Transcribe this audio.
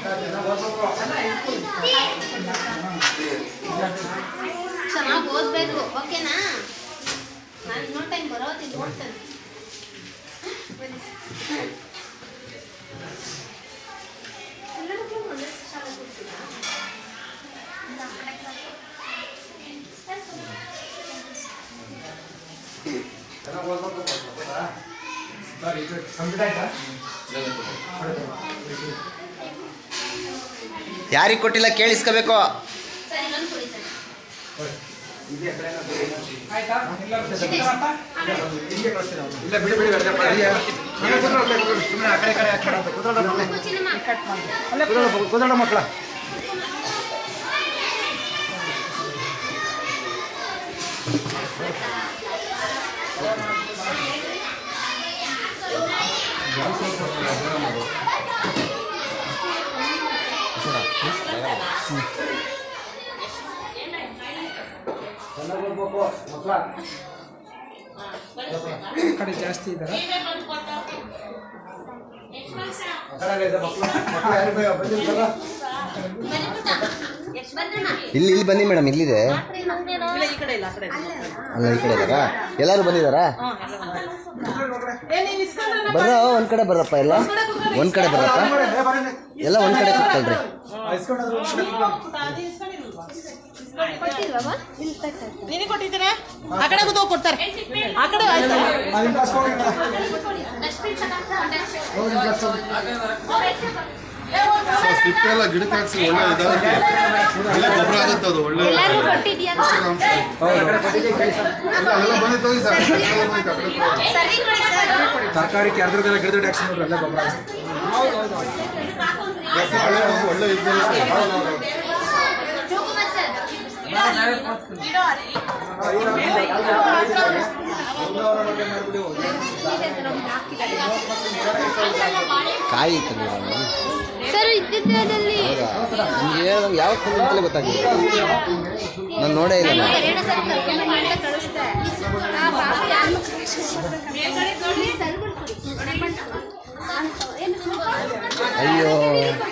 ಚೆನ್ನಾಗಿ ಓದ್ಬೇಕು ಓಕೆನಾ ನಾನು ಇನ್ನೊಂದು ಟೈಮ್ ಬರೋತ್ತಿದ್ದು ನೋಡ್ತೇನೆ ಎಲ್ಲರಿಗೂ ಒಂದೇ ಶಾಲೆ ಕೊಡ್ತೀರಾ ಯಾರಿಗೆ ಕೊಟ್ಟಿಲ್ಲ ಕೇಳಿಸ್ಕೋಬೇಕು ಸರಿ ಇನ್ನೊಂದು ಕೊಡಿ ಸರ್ ಇಲ್ಲ ಬಿಡಿ ಬಿಡಿ ಅಡ್ಡ ಮಾಡಿ. ಸುಮ್ನೆ ಸುಮ್ನೆ ಆ ಕಡೆ ಈ ಕಡೆ ಆ ಕಡೆ ಅಂತ ಕೂತ್ಕೊಳ್ಳೋ ಮಕ್ಕಳೇ. ಕೂಚಿನಮ್ಮ ಕೂತ್ಕೊಳ್ಳೋ ಕೂತ್ಕೊಳ್ಳೋ ಮಕ್ಕಳ ಚೆನ್ನಾಗಿ ಓದ್ಬೇಕು ಮಕ್ಕಳ ಕಡೆ ಜಾಸ್ತಿ ಇದ್ದಾರೆ ಆ ಕಡೆ ಇದೆ ಮಕ್ಕಳು ಮಕ್ಕಳು ಯಾರು ಬೇ- ಬಂದಿರ್ತಾರ ಬಂದ್ರಣ್ಣ ಇಲ್ಲಿ ಇಲ್ಲಿ ಬನ್ನಿ ಮೇಡಮ್ ಇಲ್ಲಿದೆ ಇಲ್ಲ ಈ ಕಡೆ ಇಲ್ಲ ಆ ಕಡೆ ಇದೆ. ಅಲ್ಲ ಈ ಕಡೆ ಇದ್ದಾರಾ ಎಲ್ಲರೂ ಬಂದಿದ್ದಾರಾ ಹ್ಮ್, ಎಲ್ಲ ಬಂದಿದೆ. ಏ, ನೀನ್ ಇಸ್ಕೊಂಡ್ರಣ್ಣ? ಬರ್ರ ಒಂದ್ ಕಡೆ ಬರಪ್ಪ ಎಲ್ಲ ಒಂದ್ ಕಡೆ ಬರಪ್ಪ ಎಲ್ಲ ಒಂದ್ ಕಡೆ ಕೂತ್ಕೊಳ್ರಿ ಇಸ್ಕೊಂಡಾದ್ರು ಒಂದ್ ಕಡೆ ಕೂತ್ಕೊಳ್ಳಿ. ಅದು ಇಸ್ಕೊಂಡಿಲ್ವಾ? ಕೊಟ್ಟಿಲ್ವಾ ನಿನಗೆ ಕೊಟ್ಟಿದ್ದೀರಾ ಆ ಕಡೆ ಕೂತ್ಕೊ ಕೊಡ್ತಾರೆ ಆ ಕಡೆ ಆಯ್ತು ಆ, ನಿಮ್ ಕ್ಲಾಸ್ಗೆ ಹೋಗಿ ಕಣ. ಡಸ್ಟ್ಬಿನ್ ಚೆನ್ನಾಗಿ ಹೋಗಿ ನಿಮ್ ಕ್ಲಾಸ್ಗೆ ಹೋಗಿ. ಸಿಪ್ಪೆ ಎಲ್ಲ ಗಿಡಕ್ಕೆ ಹಾಕ್ಸಿ ಒಳ್ಳೆ ಇದಾಗುತ್ತೆ ಒಳ್ಳೆ ಗೊಬ್ಬರ ಆಗುತ್ತೆ ಅದು ಒಳ್ಳೆ ಎಲ್ಲರಿಗೂ ಕೊಟ್ಟಿದ್ಯಾ ಪೋಷಕಾಂಶ. ಎಲ್ಲ ಎಲ್ಲ ಬಂದಿತ್ತು ಹೋಗಿ ಸರ್ ಎಲ್ಲ ಬಂದಿತ್ತು ಆ ಕಡೆ ಕೂಡ. ಸರಿ ಕೊಡಿ ಸರ್ ತರಕಾರಿ ಕ್ಯಾರ್ದ್ರದೆಲ್ಲ ಗಿಡದ ಟ್ಯಾಕ್ಸ್ ನೋಡ್ರಿ ಎಲ್ಲ ಗೊಬ್ಬರ ಬಾಳೆ ಹಣ್ಣು ಒಳ್ಳೆ ಇದು ಬರುತ್ತೆ. ಜೋಗುಮಾರ್ ಸರ್ ಕಾಯಿ ತಂದಿರೋದು ಸರ್ ಇದ್ದಿದ್ದಲ್ಲಿ ಹೌದಾ ನಿಮ್ಗೆ ಹೇಳ್ದಂಗೆ ಯಾವ ಕಲರ್ ಅಂತಲೇ ಗೊತ್ತಾಗಿಲ್ಲ ನಾನು ನೋಡೇ ಇಲ್ಲ ನಾನು ಎರಡು ಸಲ ಕರ್ಕೊಂಡ್ಬನ್ನಿ ಅಂತ ಕಳಿಸ್ದೆ ಆ ಬಾಬು ಯಾರನ್ನು ಅಯ್ಯೋ